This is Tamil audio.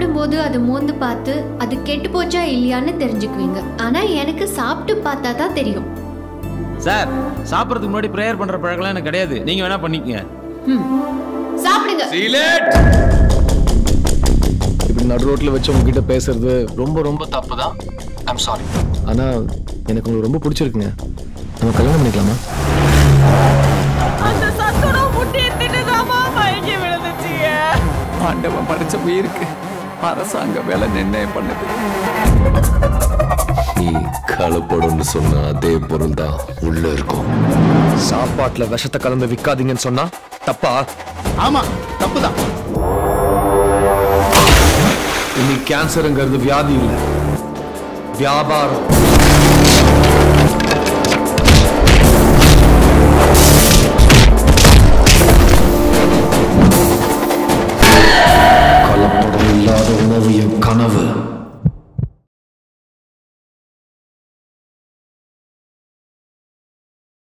சாப்பிடும்போது அதை மோந்து பார்த்து அது கெட்டு போச்சா இல்லையான்னு தெரிஞ்சுக்குவீங்க ஆனா எனக்கு சாப்பிட்டு பார்த்தா தான் தெரியும் சார் சாப்பிட்றதுக்கு முன்னாடி ப்ரேயர் பண்ற பழக்கம்லாம் எனக்கு கிடையாது நீங்க வேணா பண்ணிக்கங்க ம். சாப்பிடுங்க இப்படி நடு ரோட்ல வச்சு உங்ககிட்ட பேசுறது ரொம்ப ரொம்ப தப்பு தான் ஐம் சாரி ஆனா எனக்கு உங்களுக்கு ரொம்ப பிடிச்சிருக்குங்க நம்ம கல்யாணம் பண்ணிக்கலாமா அந்த சத்துணவு முட்டி தின்னுதாமா மயங்கி விழுந்துச்சுங்க ஆண்டவன் படைச்ச உயிருக்கு அரசாங்க வேலை நிர்ணயம் பண்ணுது நீ கலப்படம்னு சொன்ன அதே பொருள் தான் உள்ள இருக்கும் சாப்பாட்டுல விஷத்தை கலந்து விற்காதீங்கன்னு சொன்னா தப்பா ஆமா தப்புதான் இன்னைக்கு கேன்சருங்கிறது வியாதி இல்லை வியாபாரம்